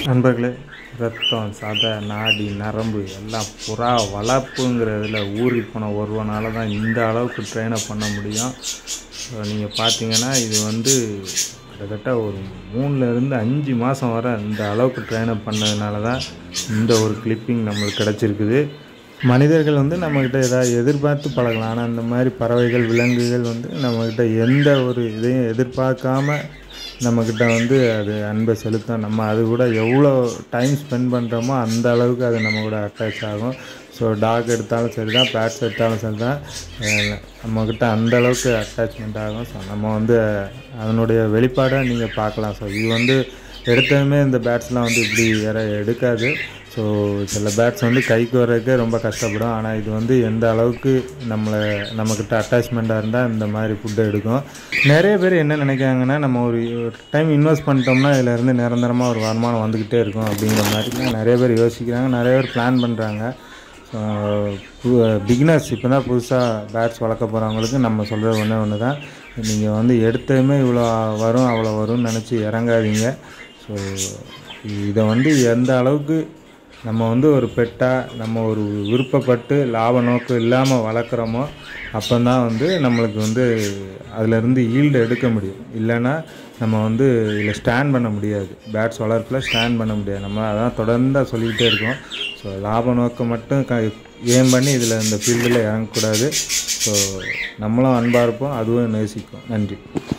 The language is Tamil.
நண்பர்களே ரத்தம் சதை நாடி நரம்பு எல்லாம் புறா வளர்ப்புங்கிறதுல ஊறி போன ஒருவனால தான் இந்த அளவுக்கு ட்ரெயினப் பண்ண முடியும் ஸோ நீங்கள் பார்த்தீங்கன்னா இது வந்து கிட்டத்தட்ட ஒரு மூணுலேருந்து அஞ்சு மாதம் வரை இந்த அளவுக்கு ட்ரெயினப் பண்ணதுனால தான் இந்த ஒரு கிளிப்பிங் நம்மளுக்கு கிடச்சிருக்குது மனிதர்கள் வந்து நம்மக்கிட்ட ஏதாவது எதிர்பார்த்து பழகலாம் ஆனால் இந்த மாதிரி பறவைகள் விலங்குகள் வந்து நம்மக்கிட்ட எந்த ஒரு இதையும் எதிர்பார்க்காம நம்மக்கிட்ட வந்து அது அன்பை செலுத்தும் நம்ம அது கூட எவ்வளோ டைம் ஸ்பெண்ட் பண்ணுறோமோ அந்த அளவுக்கு அது நம்ம கூட அட்டாச் ஆகும் ஸோ டாக் எடுத்தாலும் சரி தான் பேட்ஸ் எடுத்தாலும் சரி தான் அஹ் நம்மக்கிட்ட அந்த அளவுக்கு அட்டாச்மெண்ட் ஆகும் ஸோ நம்ம வந்து அதனுடைய வெளிப்பாடை நீங்கள் பார்க்கலாம் ஸோ இது வந்து எடுத்ததுமே இந்த பேட்ஸ்லாம் வந்து இப்படி வேற எடுக்காது ஸோ சில பேட்ஸ் வந்து கைக்கு வர்றதுக்கே ரொம்ப கஷ்டப்படும் ஆனால் இது வந்து எந்த அளவுக்கு நம்மளை நம்மக்கிட்ட அட்டாச்மெண்ட்டாக இருந்தால் இந்த மாதிரி ஃபுட்டை எடுக்கும் நிறைய பேர் என்ன நினைக்கிறாங்கன்னா நம்ம ஒரு டைம் இன்வெஸ்ட் பண்ணிட்டோம்னா இதிலேருந்து நிரந்தரமாக ஒரு வருமானம் வந்துக்கிட்டே இருக்கும் அப்படிங்கிற மாதிரி நிறைய பேர் யோசிக்கிறாங்க நிறைய பேர் பிளான் பண்ணுறாங்க பிகினர்ஸ் இப்போ தான் புதுசாக பேட்ஸ் வளர்க்க போகிறவங்களுக்கு நம்ம சொல்கிறது ஒன்றே ஒன்று தான் நீங்கள் வந்து எடுத்ததுமே இவ்வளோ வரும் அவ்வளோ வரும்னு நினச்சி இறங்காதீங்க ஸோ இதை வந்து எந்த அளவுக்கு நம்ம வந்து ஒரு பெட்டாக நம்ம ஒரு விருப்பப்பட்டு லாப நோக்கம் இல்லாமல் வளர்க்குறோமோ அப்போ தான் வந்து நம்மளுக்கு வந்து அதிலேருந்து ஈல்டு எடுக்க முடியும் இல்லைன்னா நம்ம வந்து இதில் ஸ்டாண்ட் பண்ண முடியாது பேட்ஸ் வளர்ப்பில் ஸ்டாண்ட் பண்ண முடியாது நம்ம அதான் தொடர்ந்து சொல்லிக்கிட்டே இருக்கோம் ஸோ லாப நோக்கம் மட்டும் க ஏம் பண்ணி இதில் இந்த ஃபீல்டில் இறங்கக்கூடாது ஸோ நம்மளும் அன்பாக இருப்போம் அதுவும் நேசிக்கும் நன்றி